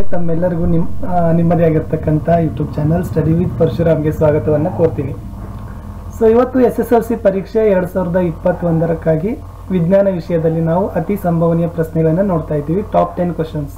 ತಮ್ಮೆಲ್ಲರಿಗೂ ನಿಮ್ಮ ಆ, ನಿಮ್ಮದೇ ಆಗಿರ್ತಕ್ಕಂಥ ಯೂಟ್ಯೂಬ್ ಚಾನಲ್ ಸ್ಟಡಿ ವಿತ್ ಪರಶುರಾಮ್ಗೆ ಸ್ವಾಗತವನ್ನು ಕೋರ್ತೀನಿ ಸೊ ಇವತ್ತು ಎಸ್ ಎಸ್ ಎಲ್ ಸಿ ಪರೀಕ್ಷೆ ಎರಡು ಸಾವಿರದ ಇಪ್ಪತ್ತೊಂದರಕ್ಕಾಗಿ ವಿಜ್ಞಾನ ವಿಷಯದಲ್ಲಿ ನಾವು ಅತಿ ಸಂಭವನೀಯ ಪ್ರಶ್ನೆಗಳನ್ನು ನೋಡ್ತಾ ಇದ್ದೀವಿ ಟಾಪ್ ಟೆನ್ ಕ್ವಶನ್ಸ್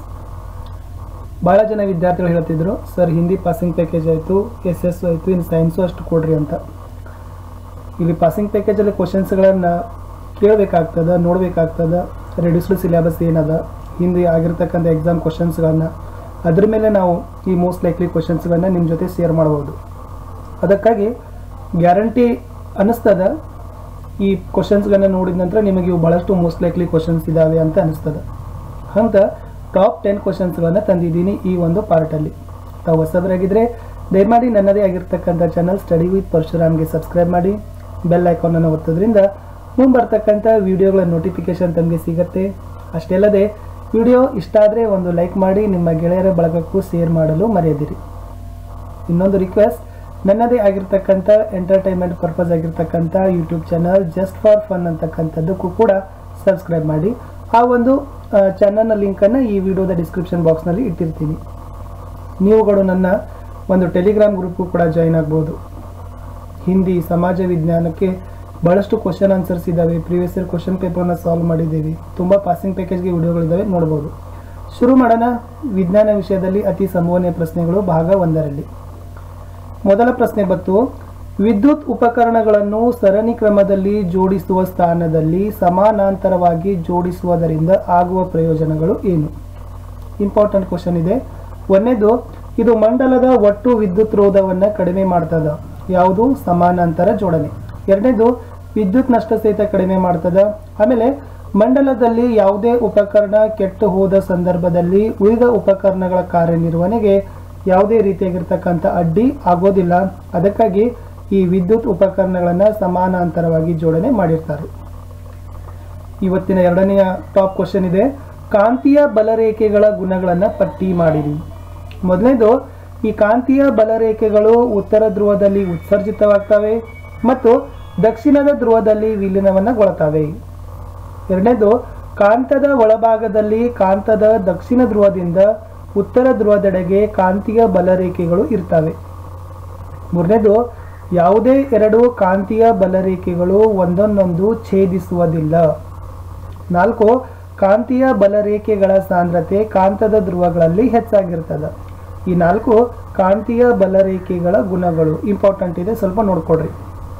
ಭಾಳ ಜನ ವಿದ್ಯಾರ್ಥಿಗಳು ಹೇಳ್ತಿದ್ರು ಸರ್ ಹಿಂದಿ ಪಾಸಿಂಗ್ ಪ್ಯಾಕೇಜ್ ಆಯಿತು ಎಸ್ ಎಸ್ ಆಯಿತು ಇನ್ನು ಸೈನ್ಸು ಅಷ್ಟು ಕೊಡ್ರಿ ಅಂತ ಇಲ್ಲಿ ಪಾಸಿಂಗ್ ಪ್ಯಾಕೇಜಲ್ಲಿ ಕ್ವಶನ್ಸ್ಗಳನ್ನು ಕೇಳಬೇಕಾಗ್ತದ ನೋಡಬೇಕಾಗ್ತದ ರೆಡ್ಯೂಸ್ಡ್ ಸಿಲೆಬಸ್ ಏನದ ಹಿಂದೆ ಆಗಿರ್ತಕ್ಕಂಥ ಎಕ್ಸಾಮ್ ಕ್ವಶನ್ಸ್ಗಳನ್ನು ಅದ್ರ ಮೇಲೆ ನಾವು ಈ ಮೋಸ್ಟ್ ಲೈಕ್ಲಿ ಕ್ವಶನ್ಸ್ಗಳನ್ನ ನಿಮ್ಮ ಜೊತೆ ಶೇರ್ ಮಾಡ್ಬೋದು ಅದಕ್ಕಾಗಿ ಗ್ಯಾರಂಟಿ ಅನ್ನಿಸ್ತದ ಈ ಕ್ವಶನ್ಸ್ಗಳನ್ನ ನೋಡಿದ ನಂತರ ನಿಮಗೆ ಇವು ಭಾಳಷ್ಟು ಮೋಸ್ಟ್ ಲೈಕ್ಲಿ ಕ್ವಶನ್ಸ್ ಇದ್ದಾವೆ ಅಂತ ಅನಿಸ್ತದ ಅಂತ ಟಾಪ್ ಟೆನ್ ಕ್ವಶನ್ಸ್ಗಳನ್ನು ತಂದಿದ್ದೀನಿ ಈ ಒಂದು ಪಾರ್ಟಲ್ಲಿ ತಾವು ಹೊಸಬರಾಗಿದ್ದರೆ ದಯಮಾಡಿ ನನ್ನದೇ ಆಗಿರ್ತಕ್ಕಂಥ ಚಾನಲ್ ಸ್ಟಡಿ ವಿತ್ ಪರಶುರಾಮ್ಗೆ ಸಬ್ಸ್ಕ್ರೈಬ್ ಮಾಡಿ ಬೆಲ್ ಐಕಾನನ್ನು ಒತ್ತೋದ್ರಿಂದ ಮುಂಬರ್ತಕ್ಕಂಥ ವಿಡಿಯೋಗಳ ನೋಟಿಫಿಕೇಶನ್ ತಮಗೆ ಸಿಗುತ್ತೆ ಅಷ್ಟೇ ಅಲ್ಲದೆ ವಿಡಿಯೋ ಇಷ್ಟ ಆದರೆ ಒಂದು ಲೈಕ್ ಮಾಡಿ ನಿಮ್ಮ ಗೆಳೆಯರ ಬಳಗಕ್ಕೂ ಶೇರ್ ಮಾಡಲು ಮರೆಯದಿರಿ ಇನ್ನೊಂದು ರಿಕ್ವೆಸ್ಟ್ ನನ್ನದೇ ಆಗಿರ್ತಕ್ಕಂಥ ಎಂಟರ್ಟೈನ್ಮೆಂಟ್ ಪರ್ಪಸ್ ಆಗಿರ್ತಕ್ಕಂಥ YouTube channel just for fun ಅಂತಕ್ಕಂಥದ್ದಕ್ಕೂ ಕೂಡ ಸಬ್ಸ್ಕ್ರೈಬ್ ಮಾಡಿ ಆ ಒಂದು ಚಾನಲ್ನ ಲಿಂಕನ್ನು ಈ ವಿಡಿಯೋದ ಡಿಸ್ಕ್ರಿಪ್ಷನ್ ಬಾಕ್ಸ್ನಲ್ಲಿ ಇಟ್ಟಿರ್ತೀನಿ ನೀವುಗಳು ನನ್ನ ಒಂದು ಟೆಲಿಗ್ರಾಮ್ ಗ್ರೂಪ್ಗೂ ಕೂಡ ಜಾಯಿನ್ ಆಗ್ಬೋದು ಹಿಂದಿ ಸಮಾಜ ವಿಜ್ಞಾನಕ್ಕೆ ಭಾಳಷ್ಟು ಕ್ವಶನ್ ಆನ್ಸರ್ಸ್ ಇದ್ದಾವೆ ಪ್ರೀವಿಯಸ್ ಇಯರ್ ಕ್ವಶನ್ ಪೇಪರ್ನ ಸಾಲ್ವ್ ಮಾಡಿದ್ದೀವಿ ತುಂಬ ಪಾಸಿಂಗ್ ಪ್ಯಾಕೇಜ್ಗೆ ವಿಡಿಯೋಗಳಿದ್ದಾವೆ ನೋಡ್ಬೋದು ಶುರು ಮಾಡೋಣ ವಿಜ್ಞಾನ ವಿಷಯದಲ್ಲಿ ಅತಿ ಸಂಭವನೀಯ ಪ್ರಶ್ನೆಗಳು ಭಾಗ ಒಂದರಲ್ಲಿ ಮೊದಲ ಪ್ರಶ್ನೆ ಬತ್ತು ವಿದ್ಯುತ್ ಉಪಕರಣಗಳನ್ನು ಸರಣಿ ಕ್ರಮದಲ್ಲಿ ಜೋಡಿಸುವ ಸ್ಥಾನದಲ್ಲಿ ಸಮಾನಾಂತರವಾಗಿ ಜೋಡಿಸುವುದರಿಂದ ಆಗುವ ಪ್ರಯೋಜನಗಳು ಏನು ಇಂಪಾರ್ಟೆಂಟ್ ಕ್ವಶನ್ ಇದೆ ಒಂದನೇದು ಇದು ಮಂಡಲದ ಒಟ್ಟು ವಿದ್ಯುತ್ ರೋಧವನ್ನು ಕಡಿಮೆ ಮಾಡ್ತದ ಯಾವುದು ಸಮಾನಾಂತರ ಜೋಡಣೆ ಎರಡನೇದು ವಿದ್ಯುತ್ ನಷ್ಟ ಸಹಿತ ಕಡಿಮೆ ಮಾಡ್ತದ ಆಮೇಲೆ ಮಂಡಲದಲ್ಲಿ ಯಾವುದೇ ಉಪಕರಣ ಕೆಟ್ಟು ಹೋದ ಸಂದರ್ಭದಲ್ಲಿ ಉಳಿದ ಉಪಕರಣಗಳ ಕಾರ್ಯನಿರ್ವಹಣೆಗೆ ಯಾವುದೇ ರೀತಿಯಾಗಿರ್ತಕ್ಕಂಥ ಅಡ್ಡಿ ಆಗೋದಿಲ್ಲ ಅದಕ್ಕಾಗಿ ಈ ವಿದ್ಯುತ್ ಉಪಕರಣಗಳನ್ನು ಸಮಾನಾಂತರವಾಗಿ ಜೋಡಣೆ ಮಾಡಿರ್ತಾರೆ ಇವತ್ತಿನ ಎರಡನೆಯ ಟಾಪ್ ಕ್ವಶನ್ ಇದೆ ಕಾಂತೀಯ ಬಲರೇಖೆಗಳ ಗುಣಗಳನ್ನು ಪಟ್ಟಿ ಮಾಡಿರಿ ಮೊದಲನೇದು ಈ ಕಾಂತೀಯ ಬಲರೇಖೆಗಳು ಉತ್ತರ ಧ್ರುವದಲ್ಲಿ ಉತ್ಸರ್ಜಿತವಾಗ್ತವೆ ಮತ್ತು ದಕ್ಷಿಣದ ಧ್ರುವದಲ್ಲಿ ವಿಲೀನವನ್ನಗೊಳ್ತವೆ ಎರಡನೇದು ಕಾಂತದ ಒಳಭಾಗದಲ್ಲಿ ಕಾಂತದ ದಕ್ಷಿಣ ಧ್ರುವದಿಂದ ಉತ್ತರ ಧ್ರುವದೆಡೆಗೆ ಕಾಂತೀಯ ಬಲರೇಖೆಗಳು ಇರ್ತವೆ ಮೂರನೇದು ಯಾವುದೇ ಎರಡು ಕಾಂತೀಯ ಬಲರೇಖೆಗಳು ಒಂದನ್ನೊಂದು ಛೇದಿಸುವುದಿಲ್ಲ ನಾಲ್ಕು ಕಾಂತೀಯ ಬಲರೇಖೆಗಳ ಸಾಂದ್ರತೆ ಕಾಂತದ ಧ್ರುವಗಳಲ್ಲಿ ಹೆಚ್ಚಾಗಿರ್ತದೆ ಈ ನಾಲ್ಕು ಕಾಂತೀಯ ಬಲರೇಖೆಗಳ ಗುಣಗಳು ಇಂಪಾರ್ಟೆಂಟ್ ಇದೆ ಸ್ವಲ್ಪ ನೋಡ್ಕೊಡ್ರಿ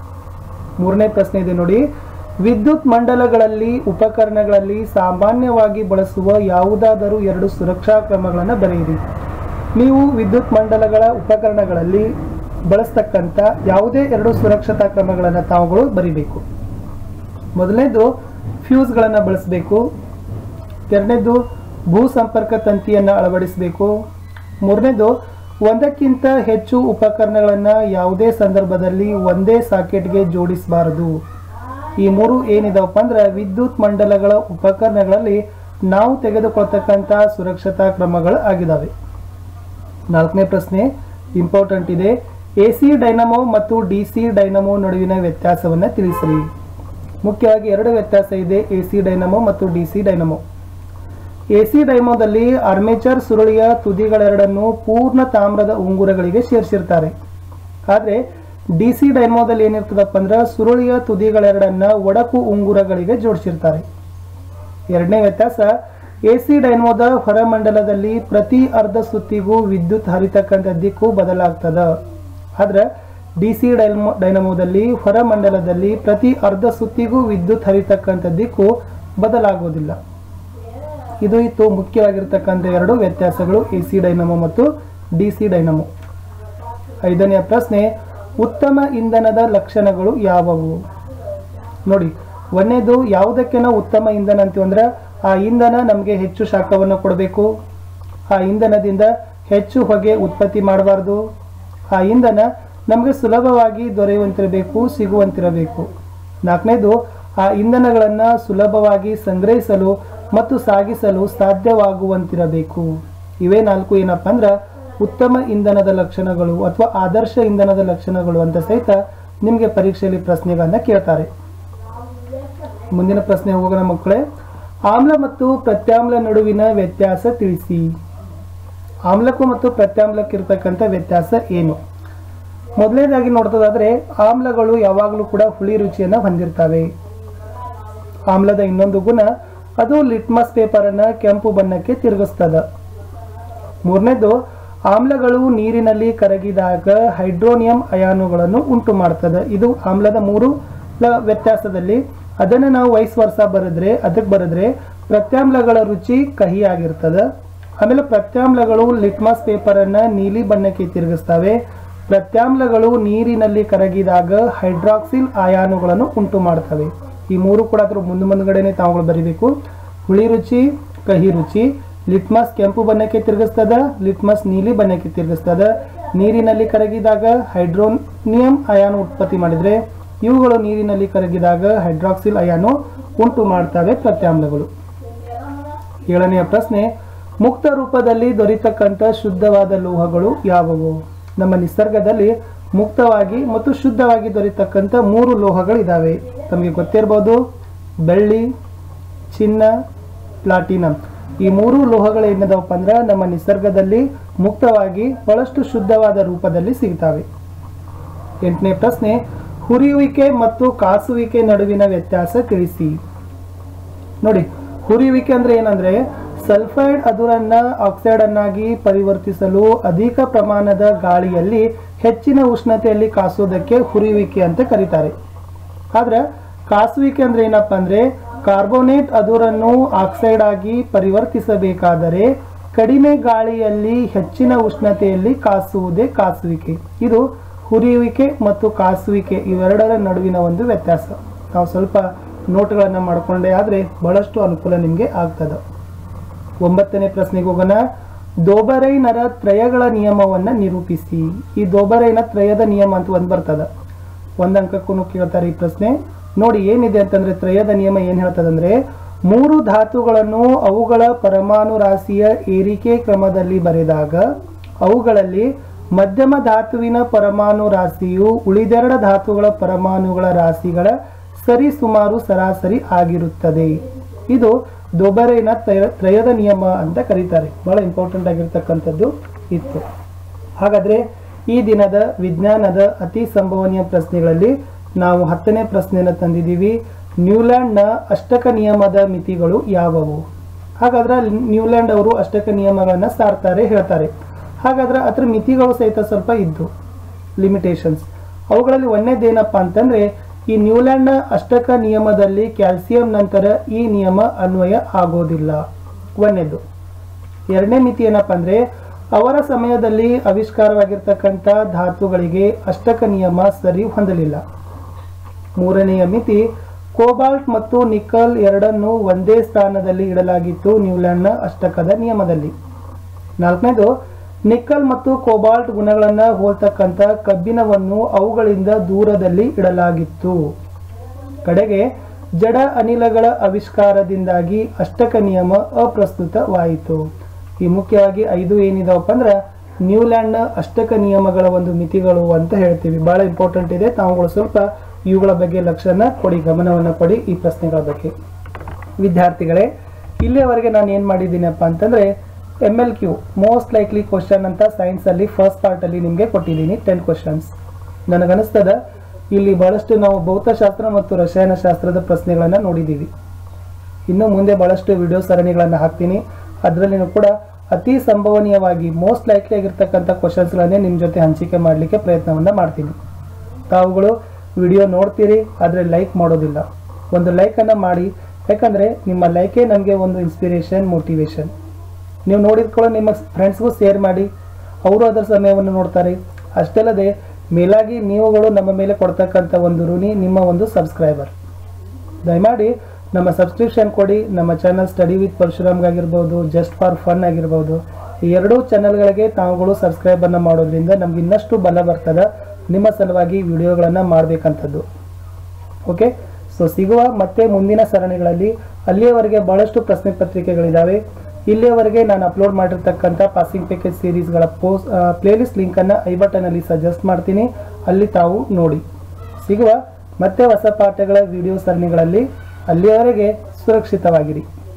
ಮೂರನೇ ಪ್ರಶ್ನೆ ಇದೆ ನೋಡಿ ವಿದ್ಯುತ್ ಮಂಡಲಗಳಲ್ಲಿ ಉಪಕರಣಗಳಲ್ಲಿ ಸಾಮಾನ್ಯವಾಗಿ ಬಳಸುವ ಯಾವುದಾದರೂ ಎರಡು ಸುರಕ್ಷಾ ಕ್ರಮಗಳನ್ನು ಬರೆಯಿರಿ ನೀವು ವಿದ್ಯುತ್ ಮಂಡಲಗಳ ಉಪಕರಣಗಳಲ್ಲಿ ಬಳಸ್ತಕ್ಕಂಥ ಯಾವುದೇ ಎರಡು ಸುರಕ್ಷತಾ ಕ್ರಮಗಳನ್ನು ತಾವುಗಳು ಬರಿಬೇಕು ಮೊದಲನೇದು ಫ್ಯೂಸ್ಗಳನ್ನು ಬಳಸಬೇಕು ಎರಡನೇದು ಭೂ ಸಂಪರ್ಕ ತಂತಿಯನ್ನು ಅಳವಡಿಸಬೇಕು ಮೂರನೇದು ಒಂದಕ್ಕಿಂತ ಹೆಚ್ಚು ಉಪಕರಣಗಳನ್ನು ಯಾವುದೇ ಸಂದರ್ಭದಲ್ಲಿ ಒಂದೇ ಸಾಕೆಟ್ಗೆ ಜೋಡಿಸಬಾರದು ಈ ಮೂರು ಏನಿದಾವಪ್ಪ ಅಂದ್ರೆ ವಿದ್ಯುತ್ ಮಂಡಲಗಳ ಉಪಕರಣಗಳಲ್ಲಿ ನಾವು ತೆಗೆದುಕೊಳ್ತಕ್ಕಂಥ ಸುರಕ್ಷತಾ ಕ್ರಮಗಳು ಆಗಿದ್ದಾವೆ ನಾಲ್ಕನೇ ಪ್ರಶ್ನೆ ಇಂಪಾರ್ಟೆಂಟ್ ಇದೆ ಎ ಸಿ ಡೈನಮೋ ಮತ್ತು ಡಿ ಸಿ ಡೈನಮೋ ನಡುವಿನ ವ್ಯತ್ಯಾಸವನ್ನು ತಿಳಿಸಿರಿ ಮುಖ್ಯವಾಗಿ ಎರಡು ವ್ಯತ್ಯಾಸ ಇದೆ ಎ ಸಿ ಡೈನಮೋ ಮತ್ತು D C dynamo A C ಡೈಮೋದಲ್ಲಿ ಆರ್ಮೇಚರ್ ಸುರುಳಿಯ ತುದಿಗಳೆರಡನ್ನು ಪೂರ್ಣ ತಾಮ್ರದ ಉಂಗುರಗಳಿಗೆ ಸೇರಿಸಿರ್ತಾರೆ ಆದರೆ ಡಿ ಸಿ ಡೈಮೋದಲ್ಲಿ ಏನಿರ್ತದಪ್ಪ ಅಂದ್ರೆ ಸುರುಳಿಯ ತುದಿಗಳೆರಡನ್ನ ಒಡಕು ಉಂಗುರಗಳಿಗೆ ಜೋಡಿಸಿರ್ತಾರೆ ಎರಡನೇ ವ್ಯತ್ಯಾಸ ಎ ಸಿ ಡೈನಮೋದ ಹೊರಮಂಡಲದಲ್ಲಿ ಪ್ರತಿ ಅರ್ಧ ಸುತ್ತಿಗೂ ವಿದ್ಯುತ್ ಹರಿತಕ್ಕಂಥ ದಿಕ್ಕು ಬದಲಾಗ್ತದ ಆದ್ರೆ ಡಿ ಸಿ ಡೈನಮೋ ಡೈನಮೋದಲ್ಲಿ ಹೊರಮಂಡಲದಲ್ಲಿ ಪ್ರತಿ ಅರ್ಧ ಸುತ್ತಿಗೂ ವಿದ್ಯುತ್ ಹರಿತಕ್ಕಂಥ ದಿಕ್ಕು ಬದಲಾಗೋದಿಲ್ಲ ಇದು ಇತ್ತು ಮುಖ್ಯವಾಗಿರ್ತಕ್ಕಂಥ ಎರಡು ವ್ಯತ್ಯಾಸಗಳು ಎ ಸಿ ಡೈನಮೋ ಮತ್ತು ಡಿ ಸಿ ಡೈನಮೋ ಐದನೆಯ ಪ್ರಶ್ನೆ ಉತ್ತಮ ಇಂಧನದ ಲಕ್ಷಣಗಳು ಯಾವುವು ನೋಡಿ ಒಂದನೇದು ಯಾವುದಕ್ಕೆ ನಾವು ಉತ್ತಮ ಇಂಧನ ಅಂತೀವಿ ಅಂದ್ರೆ ಆ ಇಂಧನ ನಮಗೆ ಹೆಚ್ಚು ಶಾಖವನ್ನು ಕೊಡಬೇಕು ಆ ಇಂಧನದಿಂದ ಹೆಚ್ಚು ಹೊಗೆ ಉತ್ಪತ್ತಿ ಮಾಡಬಾರ್ದು ಆ ಇಂಧನ ನಮಗೆ ಸುಲಭವಾಗಿ ದೊರೆಯುವಂತಿರಬೇಕು ಸಿಗುವಂತಿರಬೇಕು ನಾಲ್ಕನೇದು ಆ ಇಂಧನಗಳನ್ನು ಸುಲಭವಾಗಿ ಸಂಗ್ರಹಿಸಲು ಮತ್ತು ಸಾಗಿಸಲು ಸಾಧ್ಯವಾಗುವಂತಿರಬೇಕು ಇವೇ ನಾಲ್ಕು ಏನಪ್ಪ ಅಂದ್ರೆ ಉತ್ತಮ ಇಂಧನದ ಲಕ್ಷಣಗಳು ಅಥವಾ ಆದರ್ಶ ಇಂಧನದ ಲಕ್ಷಣಗಳು ಅಂತ ಸಹಿತ ನಿಮಗೆ ಪರೀಕ್ಷೆಯಲ್ಲಿ ಪ್ರಶ್ನೆಗಳನ್ನ ಕೇಳ್ತಾರೆ ಮುಂದಿನ ಪ್ರಶ್ನೆ ಹೋಗೋಣ ಮಕ್ಕಳೇ ಆಮ್ಲ ಮತ್ತು ಪ್ರತ್ಯಾಮ್ಲ ನಡುವಿನ ವ್ಯತ್ಯಾಸ ತಿಳಿಸಿ ಆಮ್ಲಕ್ಕೂ ಮತ್ತು ಪ್ರತ್ಯಾಮ್ಲಕ್ಕೆ ಇರ್ತಕ್ಕಂಥ ವ್ಯತ್ಯಾಸ ಏನು ಮೊದಲನೇದಾಗಿ ನೋಡ್ತದಾದ್ರೆ ಆಮ್ಲಗಳು ಯಾವಾಗಲೂ ಕೂಡ ಹುಳಿ ರುಚಿಯನ್ನು ಹೊಂದಿರ್ತವೆ ಆಮ್ಲದ ಇನ್ನೊಂದು ಗುಣ ಅದು ಲಿಟ್ಮಸ್ ಪೇಪರನ್ನು ಕೆಂಪು ಬಣ್ಣಕ್ಕೆ ತಿರುಗಿಸ್ತದ ಮೂರನೇದು ಆಮ್ಲಗಳು ನೀರಿನಲ್ಲಿ ಕರಗಿದಾಗ ಹೈಡ್ರೋನಿಯಂ ಅಯಾನುಗಳನ್ನು ಉಂಟು ಮಾಡ್ತದೆ ಇದು ಆಮ್ಲದ ಮೂರು ಲ- ವ್ಯತ್ಯಾಸದಲ್ಲಿ ಅದನ್ನು ನಾವು ವಯಸ್ ವರ್ಷ ಬರೆದ್ರೆ ಅದಕ್ಕೆ ಬರೆದ್ರೆ ಪ್ರತ್ಯಾಮ್ಲಗಳ ರುಚಿ ಕಹಿಯಾಗಿರ್ತದೆ ಆಮೇಲೆ ಪ್ರತ್ಯಾಮ್ಲಗಳು ಲಿಟ್ಮಸ್ ಪೇಪರನ್ನು ನೀಲಿ ಬಣ್ಣಕ್ಕೆ ತಿರುಗಿಸ್ತವೆ ಪ್ರತ್ಯಾಮ್ಲಗಳು ನೀರಿನಲ್ಲಿ ಕರಗಿದಾಗ ಹೈಡ್ರಾಕ್ಸಿಲ್ ಅಯಾನುಗಳನ್ನು ಉಂಟು ಮಾಡ್ತವೆ ಈ ಮೂರು ಕೂಡ ಅದ್ರ ಮುಂದೆ ಮುಂದ್ಗಡೆನೆ ತಾವುಗಳು ಬರಿಬೇಕು ಹುಳಿ ರುಚಿ ಕಹಿ ರುಚಿ ಲಿಟ್ಮಸ್ ಕೆಂಪು ಬಣ್ಣಕ್ಕೆ ತಿರುಗಿಸ್ತದ ಲಿಟ್ಮಸ್ ನೀಲಿ ಬಣ್ಣಕ್ಕೆ ತಿರುಗಿಸ್ತದ ನೀರಿನಲ್ಲಿ ಕರಗಿದಾಗ ಹೈಡ್ರೋನಿಯಂ ಅಯಾನು ಉತ್ಪತ್ತಿ ಮಾಡಿದ್ರೆ ಇವುಗಳು ನೀರಿನಲ್ಲಿ ಕರಗಿದಾಗ ಹೈಡ್ರಾಕ್ಸಿಲ್ ಅಯಾನು ಉಂಟು ಮಾಡ್ತವೆ ಪ್ರತ್ಯಾಮ್ಲಗಳು ಏಳನೆಯ ಪ್ರಶ್ನೆ ಮುಕ್ತ ರೂಪದಲ್ಲಿ ದೊರೆತಕ್ಕಂಥ ಶುದ್ಧವಾದ ಲೋಹಗಳು ಯಾವುವು ನಮ್ಮ ನಿಸರ್ಗದಲ್ಲಿ ಮುಕ್ತವಾಗಿ ಮತ್ತು ಶುದ್ಧವಾಗಿ ದೊರೆತಕ್ಕಂಥ ಮೂರು ಲೋಹಗಳು ಇದಾವೆ ತಮಗೆ ಗೊತ್ತಿರ್ಬೋದು ಬೆಳ್ಳಿ ಚಿನ್ನ ಪ್ಲಾಟಿನಂ ಈ ಮೂರು ಲೋಹಗಳು ಏನದವಪ್ಪ ಅಂದ್ರೆ ನಮ್ಮ ನಿಸರ್ಗದಲ್ಲಿ ಮುಕ್ತವಾಗಿ ಬಹಳಷ್ಟು ಶುದ್ಧವಾದ ರೂಪದಲ್ಲಿ ಸಿಗ್ತವೆ ಎಂಟನೇ ಪ್ರಶ್ನೆ ಹುರಿಯುವಿಕೆ ಮತ್ತು ಕಾಸುವಿಕೆ ನಡುವಿನ ವ್ಯತ್ಯಾಸ ತಿಳಿಸಿ ನೋಡಿ ಹುರಿಯುವಿಕೆ ಅಂದ್ರೆ ಏನಂದ್ರೆ ಸಲ್ಫೈಡ್ ಅದುರನ್ನ ಆಕ್ಸೈಡ್ ಅನ್ನಾಗಿ ಪರಿವರ್ತಿಸಲು ಅಧಿಕ ಪ್ರಮಾಣದ ಗಾಳಿಯಲ್ಲಿ ಹೆಚ್ಚಿನ ಉಷ್ಣತೆಯಲ್ಲಿ ಕಾಸುವುದಕ್ಕೆ ಹುರಿಯುವಿಕೆ ಅಂತ ಕರೀತಾರೆ ಆದ್ರೆ ಕಾಸುವಿಕೆ ಅಂದ್ರೆ ಏನಪ್ಪಾ ಅಂದ್ರೆ ಕಾರ್ಬೋನೇಟ್ ಅದುರನ್ನು ಆಕ್ಸೈಡ್ ಆಗಿ ಪರಿವರ್ತಿಸಬೇಕಾದರೆ ಕಡಿಮೆ ಗಾಳಿಯಲ್ಲಿ ಹೆಚ್ಚಿನ ಉಷ್ಣತೆಯಲ್ಲಿ ಕಾಸುವುದೇ ಕಾಸುವಿಕೆ ಇದು ಹುರಿಯುವಿಕೆ ಮತ್ತು ಕಾಸುವಿಕೆ ಇವೆರಡರ ನಡುವಿನ ಒಂದು ವ್ಯತ್ಯಾಸ ನಾವು ಸ್ವಲ್ಪ ನೋಟ್ಗಳನ್ನು ಮಾಡಿಕೊಂಡೇ ಆದರೆ ಬಹಳಷ್ಟು ಅನುಕೂಲ ನಿಮಗೆ ಆಗ್ತದೆ ಒಂಬತ್ತನೇ ಪ್ರಶ್ನೆಗೆ ಹೋಗೋಣ ದೋಬರೈನರ ತ್ರಯಗಳ ನಿಯಮವನ್ನು ನಿರೂಪಿಸಿ ಈ ದೋಬರೈನ ತ್ರಯದ ನಿಯಮ ಅಂತ ಒಂದು ಬರ್ತದ ಒಂದು ಅಂಕಕ್ಕೂ ಕೇಳ್ತಾರೆ ಈ ಪ್ರಶ್ನೆ ನೋಡಿ ಏನಿದೆ ಅಂತಂದ್ರೆ ತ್ರಯದ ನಿಯಮ ಏನ್ ಹೇಳ್ತದಂದ್ರೆ ಮೂರು ಧಾತುಗಳನ್ನು ಅವುಗಳ ಪರಮಾಣು ರಾಶಿಯ ಏರಿಕೆ ಕ್ರಮದಲ್ಲಿ ಬರೆದಾಗ ಅವುಗಳಲ್ಲಿ ಮಧ್ಯಮ ಧಾತುವಿನ ಪರಮಾಣು ರಾಶಿಯು ಉಳಿದೆರಡ ಧಾತುಗಳ ಪರಮಾಣುಗಳ ರಾಶಿಗಳ ಸರಿ ಸುಮಾರು ಸರಾಸರಿ ಆಗಿರುತ್ತದೆ ಇದು ದೊಬರೈನ ತ್ರಯ- ತ್ರಯದ ನಿಯಮ ಅಂತ ಕರೀತಾರೆ ಬಹಳ ಇಂಪಾರ್ಟೆಂಟ್ ಆಗಿರ್ತಕ್ಕಂಥದ್ದು ಇತ್ತು ಹಾಗಾದ್ರೆ ಈ ದಿನದ ವಿಜ್ಞಾನದ ಅತಿ ಸಂಭವನೀಯ ಪ್ರಶ್ನೆಗಳಲ್ಲಿ ನಾವು ಹತ್ತನೇ ಪ್ರಶ್ನೆಯನ್ನು ತಂದಿದ್ದೀವಿ ನ್ಯೂಲ್ಯಾಂಡ್ನ ಅಷ್ಟಕ ನಿಯಮದ ಮಿತಿಗಳು ಯಾವುವು ಹಾಗಾದ್ರೆ ಅಲ್ಲಿ ನ್ಯೂಲ್ಯಾಂಡ್ ಅವರು ಅಷ್ಟಕ ನಿಯಮಗಳನ್ನ ಸಾರ್ತಾರೆ ಹೇಳ್ತಾರೆ ಹಾಗಾದ್ರೆ ಅದ್ರ ಮಿತಿಗಳು ಸಹಿತ ಸ್ವಲ್ಪ ಇದ್ದು ಲಿಮಿಟೇಷನ್ಸ್ ಅವುಗಳಲ್ಲಿ ಒಂದೇದೇನಪ್ಪ ಅಂತಂದ್ರೆ ಈ ನ್ಯೂಲ್ಯಾಂಡ್ನ ಅಷ್ಟಕ ನಿಯಮದಲ್ಲಿ ಕ್ಯಾಲ್ಸಿಯಂ ನಂತರ ಈ ನಿಯಮ ಅನ್ವಯ ಆಗೋದಿಲ್ಲ ಒಂದನೇದು ಎರಡನೇ ಮಿತಿ ಏನಪ್ಪ ಅಂದ್ರೆ ಅವರ ಸಮಯದಲ್ಲಿ ಆವಿಷ್ಕಾರವಾಗಿರ್ತಕ್ಕಂಥ ಧಾತುಗಳಿಗೆ ಅಷ್ಟಕ ನಿಯಮ ಸರಿ ಹೊಂದಲಿಲ್ಲ ಮೂರನೆಯ ಮಿತಿ ಕೋಬಾಲ್ಟ್ ಮತ್ತು ನಿಕಲ್ ಎರಡನ್ನು ಒಂದೇ ಸ್ಥಾನದಲ್ಲಿ ಇಡಲಾಗಿತ್ತು ನ್ಯೂಲ್ಯಾಂಡ್ನ ಅಷ್ಟಕದ ನಿಯಮದಲ್ಲಿ ನಾಲ್ಕನೇದು ನಿಕ್ಕಲ್ ಮತ್ತು ಕೋಬಾಲ್ಟ್ ಗುಣಗಳನ್ನು ಹೋಲ್ತಕ್ಕಂಥ ಕಬ್ಬಿಣವನ್ನು ಅವುಗಳಿಂದ ದೂರದಲ್ಲಿ ಇಡಲಾಗಿತ್ತು ಕಡೆಗೆ ಜಡ ಅನಿಲಗಳ ಆವಿಷ್ಕಾರದಿಂದಾಗಿ ಅಷ್ಟಕ ನಿಯಮ ಅಪ್ರಸ್ತುತವಾಯಿತು ಈ ಮುಖ್ಯವಾಗಿ ಐದು ಏನಿದಾವಪ್ಪ ಅಂದ್ರೆ ನ್ಯೂಲ್ಯಾಂಡ್ನ ಅಷ್ಟಕ ನಿಯಮಗಳ ಒಂದು ಮಿತಿಗಳು ಅಂತ ಹೇಳ್ತೀವಿ ಬಹಳ ಇಂಪಾರ್ಟೆಂಟ್ ಇದೆ ತಾವುಗಳು ಸ್ವಲ್ಪ ಇವುಗಳ ಬಗ್ಗೆ ಲಕ್ಷನ ಕೊಡಿ ಗಮನವನ್ನು ಕೊಡಿ ಈ ಪ್ರಶ್ನೆಗಳ ಬಗ್ಗೆ ವಿದ್ಯಾರ್ಥಿಗಳೇ ಇಲ್ಲಿಯವರೆಗೆ ನಾನು ಏನು ಮಾಡಿದ್ದೀನಪ್ಪ ಅಂತಂದ್ರೆ M L Q most likely question ಅಂತ ಸೈನ್ಸ್ ಅಲ್ಲಿ ಫಸ್ಟ್ ಪಾರ್ಟ್ ಅಲ್ಲಿ ನಿಮಗೆ ಕೊಟ್ಟಿದ್ದೀನಿ ಟೆನ್ ಕ್ವಶನ್ಸ್ ನನಗನ್ನಿಸ್ತದ ಇಲ್ಲಿ ಬಹಳಷ್ಟು ನಾವು ಭೌತಶಾಸ್ತ್ರ ಮತ್ತು ರಸಾಯನಶಾಸ್ತ್ರದ ಪ್ರಶ್ನೆಗಳನ್ನ ನೋಡಿದ್ದೀವಿ ಇನ್ನು ಮುಂದೆ ಬಹಳಷ್ಟು ವಿಡಿಯೋ ಸರಣಿಗಳನ್ನು ಹಾಕ್ತೀನಿ ಅದರಲ್ಲಿನೂ ಕೂಡ ಅತಿ ಸಂಭವನೀಯವಾಗಿ ಮೋಸ್ಟ್ ಲೈಕ್ಲಿ ಆಗಿರ್ತಕ್ಕಂಥ ಕ್ವಶನ್ಸ್ಗಳನ್ನೇ ನಿಮ್ಮ ಜೊತೆ ಹಂಚಿಕೆ ಮಾಡಲಿಕ್ಕೆ ಪ್ರಯತ್ನವನ್ನು ಮಾಡ್ತೀನಿ ತಾವುಗಳು ವಿಡಿಯೋ ನೋಡ್ತೀರಿ ಆದರೆ ಲೈಕ್ ಮಾಡೋದಿಲ್ಲ ಒಂದು ಲೈಕನ್ನು ಮಾಡಿ ಯಾಕಂದರೆ ನಿಮ್ಮ ಲೈಕೇ ನಮಗೆ ಒಂದು ಇನ್ಸ್ಪಿರೇಷನ್ ಮೋಟಿವೇಶನ್ ನೀವು ನೋಡಿದ್ಕೊಳ್ಳೋ ನಿಮ್ಮ ಫ್ರೆಂಡ್ಸ್ಗೂ ಶೇರ್ ಮಾಡಿ ಅವರು ಅದರ ಸಮಯವನ್ನು ನೋಡ್ತಾರೆ ಅಷ್ಟಲ್ಲದೆ ಮೇಲಾಗಿ ನೀವುಗಳು ನಮ್ಮ ಮೇಲೆ ಕೊಡ್ತಕ್ಕಂಥ ಒಂದು ಋಣಿ ನಿಮ್ಮ ಒಂದು ಸಬ್ಸ್ಕ್ರೈಬರ್ ದಯಮಾಡಿ ನಮ್ಮ ಸಬ್ಸ್ಕ್ರಿಪ್ಷನ್ ಕೊಡಿ ನಮ್ಮ ಚಾನಲ್ ಸ್ಟಡಿ ವಿತ್ ಪರಶುರಾಮ್ಗಾಗಿರ್ಬೋದು ಜಸ್ಟ್ ಫಾರ್ ಫನ್ ಆಗಿರ್ಬೋದು ಈ ಎರಡೂ ಚಾನಲ್ಗಳಿಗೆ ತಾವುಗಳು ಸಬ್ಸ್ಕ್ರೈಬನ್ನು ಮಾಡೋದ್ರಿಂದ ನಮ್ಗೆ ಇನ್ನಷ್ಟು ಬಲ ಬರ್ತದೆ ನಿಮ್ಮ ಸಲುವಾಗಿ ವಿಡಿಯೋಗಳನ್ನು ಮಾಡಬೇಕಂಥದ್ದು ಓಕೆ ಸೊ ಸಿಗುವ ಮತ್ತೆ ಮುಂದಿನ ಸರಣಿಗಳಲ್ಲಿ ಅಲ್ಲಿಯವರೆಗೆ ಬಹಳಷ್ಟು ಪ್ರಶ್ನೆ ಪತ್ರಿಕೆಗಳಿದ್ದಾವೆ ಇಲ್ಲಿಯವರೆಗೆ ನಾನು ಅಪ್ಲೋಡ್ ಮಾಡಿರ್ತಕ್ಕಂಥ ಪಾಸಿಂಗ್ ಪ್ಯಾಕೇಜ್ ಸೀರೀಸ್ಗಳ ಪೋಸ್ಟ್ ಪ್ಲೇಲಿಸ್ಟ್ ಲಿಂಕನ್ನು ಐ ಬಟನಲ್ಲಿ ಸಜೆಸ್ಟ್ ಮಾಡ್ತೀನಿ ಅಲ್ಲಿ ತಾವು ನೋಡಿ ಸಿಗುವ ಮತ್ತೆ ಹೊಸ ಪಾಠಗಳ ವಿಡಿಯೋ ಸರಣಿಗಳಲ್ಲಿ ಅಲ್ಲಿಯವರೆಗೆ ಸುರಕ್ಷಿತವಾಗಿರಿ